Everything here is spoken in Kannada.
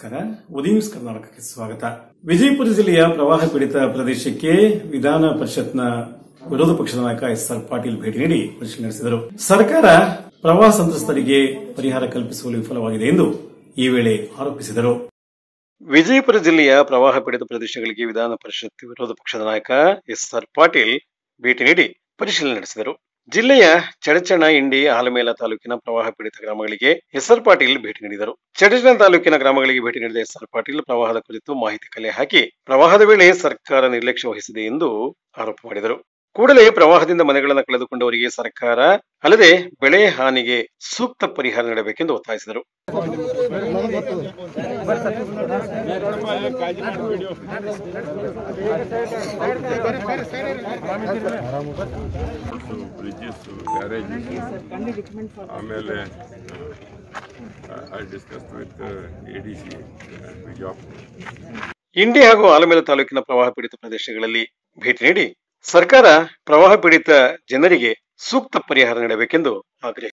ನಮಸ್ಕಾರ ಉದಯ ನ್ಯೂಸ್ ಕರ್ನಾಟಕಕ್ಕೆ ಸ್ವಾಗತ ವಿಜಯಪುರ ಜಿಲ್ಲೆಯ ಪ್ರವಾಹ ಪೀಡಿತ ಪ್ರದೇಶಕ್ಕೆ ವಿಧಾನ ಪರಿಷತ್ನ ವಿರೋಧ ಪಕ್ಷದ ನಾಯಕ ಎಸ್ ಆರ್ ಪಾಟೀಲ್ ಭೇಟಿ ನೀಡಿ ಪರಿಶೀಲನೆ ನಡೆಸಿದರು ಸರ್ಕಾರ ಪ್ರವಾಹ ಸಂತ್ರಸ್ತರಿಗೆ ಪರಿಹಾರ ಕಲ್ಪಿಸುವಲ್ಲಿ ವಿಫಲವಾಗಿದೆ ಎಂದು ಈ ವೇಳೆ ಆರೋಪಿಸಿದರು ವಿಜಯಪುರ ಜಿಲ್ಲೆಯ ಪ್ರವಾಹ ಪೀಡಿತ ಪ್ರದೇಶಗಳಿಗೆ ವಿಧಾನ ಪರಿಷತ್ ವಿರೋಧ ಪಕ್ಷದ ನಾಯಕ ಎಸ್ ಆರ್ ಪಾಟೀಲ್ ಭೇಟಿ ನೀಡಿ ಪರಿಶೀಲನೆ ನಡೆಸಿದರು ಜಿಲ್ಲೆಯ ಚಡಚಣ ಇಂಡಿ ಆಲಮೇಲ ತಾಲೂಕಿನ ಪ್ರವಾಹ ಪೀಡಿತ ಗ್ರಾಮಗಳಿಗೆ ಎಸ್ ಆರ್ ಪಾಟೀಲ್ ಭೇಟಿ ನೀಡಿದರು ಚಡಚಣ ತಾಲೂಕಿನ ಗ್ರಾಮಗಳಿಗೆ ಭೇಟಿ ನೀಡಿದ ಎಸ್ ಆರ್ ಪಾಟೀಲ್ ಪ್ರವಾಹದ ಕುರಿತು ಮಾಹಿತಿ ಕಲೆ ಹಾಕಿ ಪ್ರವಾಹದ ವೇಳೆ ಸರ್ಕಾರ ನಿರ್ಲಕ್ಷ್ಯ ವಹಿಸಿದೆ ಎಂದು ಆರೋಪ ಮಾಡಿದರು ಕೂಡಲೇ ಪ್ರವಾಹದಿಂದ ಮನೆಗಳನ್ನು ಕಳೆದುಕೊಂಡವರಿಗೆ ಸರ್ಕಾರ ಅಲ್ಲದೆ ಬೆಳೆ ಹಾನಿಗೆ ಸೂಕ್ತ ಪರಿಹಾರ ನೀಡಬೇಕೆಂದು ಒತ್ತಾಯಿಸಿದರು ಬ್ರಿಡ್ಜಸ್ ಗ್ಯಾರೇಜಸ್ ಆಮೇಲೆ I discuss with A D C Bijapur Indi ಹಾಗೂ ಆಲಮೇಲ ತಾಲೂಕಿನ ಪ್ರವಾಹ ಪೀಡಿತ ಪ್ರದೇಶಗಳಲ್ಲಿ ಭೇಟಿ ನೀಡಿ ಸರ್ಕಾರ ಪ್ರವಾಹ ಪೀಡಿತ ಜನರಿಗೆ ಸೂಕ್ತ ಪರಿಹಾರ ನೀಡಬೇಕೆಂದು ಆಗ್ರಹಿಸಿದರು